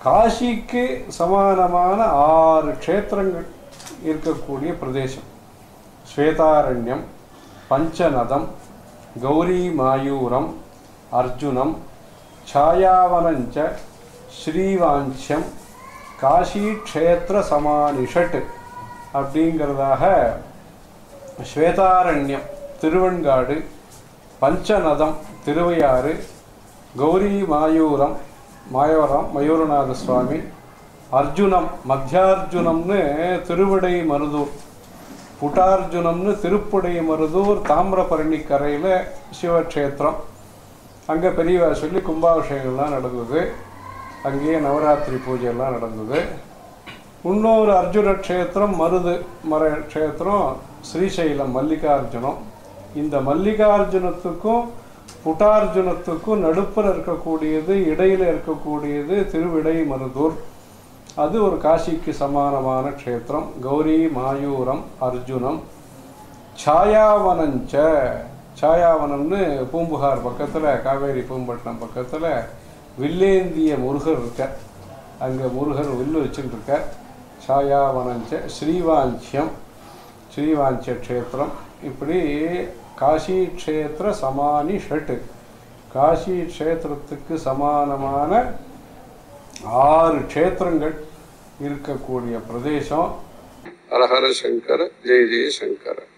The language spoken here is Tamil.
காசிக்கு சமானமான ஆறு க்ஷேத்திரங்கள் இருக்கக்கூடிய பிரதேசம் ஸ்வேதாரண்யம் பஞ்சநதம் கௌரி மாயூரம் அர்ஜுனம் ಛಾಯಾವನಂಚ ஸ்ரீவாஞ்சியம் காஷி க்ஷேத்திர சமானிஷட் அப்படிங்கிறதாக ஸ்வேதாரண்யம் திருவெண்காடு பஞ்சநதம் திருவையாறு கௌரி மாயூரம் மாயூரம் மயூரநாத சுவாமி அர்ஜுனம் மத்தியார்ஜுனம்னு திருவிடை மருதூர் புட்டார்ஜுனம்னு திருப்புடை மருதூர் தாமிரபரணி கரையில் சிவக்ஷேத்திரம் அங்கே பெரியவா சொல்லி கும்பாபிஷேகம்லாம் நடந்தது அங்கேயே நவராத்திரி பூஜையெல்லாம் நடந்தது இன்னொரு அர்ஜுன க்ஷேத்திரம் மருது மர க்ஷேத்திரம் ஸ்ரீசைலம் மல்லிகார்ஜுனம் இந்த மல்லிகார்ஜுனத்துக்கும் புட்டார்ஜுனத்துக்கும் நடுப்புற இருக்கக்கூடியது இடையில இருக்கக்கூடியது திருவிடை மருதூர் அது ஒரு காசிக்கு சமானமான க்ஷேத்திரம் கௌரி மாயூரம் அர்ஜுனம் ಛಾಯಾವನಂಚ ಛಾಯಾವனம்னு பூம்புகார் பக்கத்தில் காவேரி பூம்பட்டினம் பக்கத்தில் வில்லேந்திய முருகர் இருக்க அங்கே முருகர் வில்லு வச்சுட்டு இருக்க ಛಾಯಾವனஞ்ச ஸ்ரீவாஞ்சியம் ஸ்ரீவாஞ்சிய க்ஷேத்திரம் இப்படி காசி க்ஷேத்திர சமானி ஷட்டு காசி க்ஷேத்திரத்துக்கு சமானமான ஆறு க்ஷேத்திரங்கள் இருக்கக்கூடிய பிரதேசம் ஹரஹர சங்கர ஜெய ஜெய சங்கர